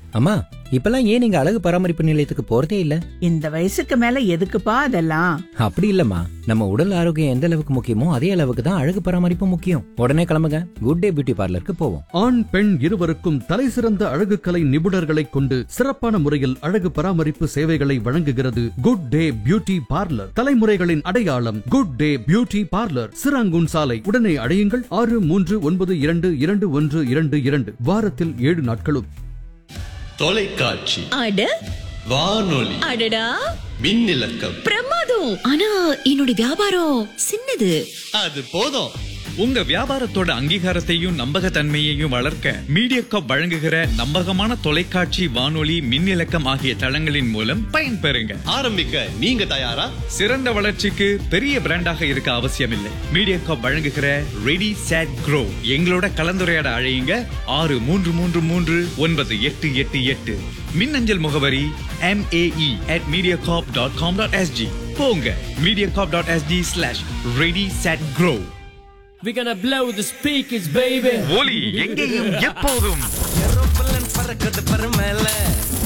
அம்மா இப்பெல்லாம் ஏன் நீங்க அழகு பராமரிப்பு நிலையத்துக்கு போறதே இல்ல இந்த வயசுக்கு மேல எதுக்குப்பா அதெல்லாம் அப்படி இல்லம்மா நம்ம உடல் ஆரோக்கியம் எந்த அளவுக்கு முக்கியமோ அதே அளவுக்கு தான் அழகு பராமரிப்பு முக்கியம் உடனே கிளம்புங்க குட் டே பியூட்டி பார்லருக்கு போவோம் ஆண் பெண் இருவருக்கும் தலைசிறந்த அழகுக்கலை நிபுணர்களைக் கொண்டு சிறப்பான முறையில் அழகு பராமரிப்பு சேவைகளை வழங்குகிறது குட் டே பியூட்டி பார்லர் தலைமுறைகளின் அடையாளம் good day beauty parlour Serangoon சாலை உடனே அடையுங்கள் ஆறு மூன்று ஒன்பது இரண்டு இரண்டு ஒன்று இரண்டு இரண்டு வாரத்தில் ஏழு நாட்களும் தொலைக்காட்சி அட வானொலி அடடா மின்னிலக்கம் பிரமாதம் ஆனா என்னோட வியாபாரம் சின்னது அது போதும் உங்க வியாபாரத்தோட அங்கீகாரத்தையும் நம்பகத்தன்மையையும் வளர்க்க மீடியாகாப் வழங்குகிற நம்பகமான தொலைக்காட்சி வானொலி மின்னிலக்கம் ஆகிய தளங்களின் மூலம் பயன்பெறுங்க ஆரம்பிக்க நீங்க தயாரா சிறந்த வளர்ச்சிக்கு பெரிய பிராண்டாக இருக்க அவசியமில்லை மீடியாகாப் வழங்குகிற ரெடி சேட் க்ரோ எங்களோட கலந்துரையாட அழையுங்க ஆறு மூன்று மூன்று மூன்று ஒன்பது எட்டு எட்டு எட்டு மின்னஞ்சல் முகவரி MAE at mediacorp dot com dot SG போங்க mediacorp dot SG slash ready set grow We're gonna blow the speakers, baby. ஒலி எங்கேயும் எப்போதும் பறக்குது பரமேல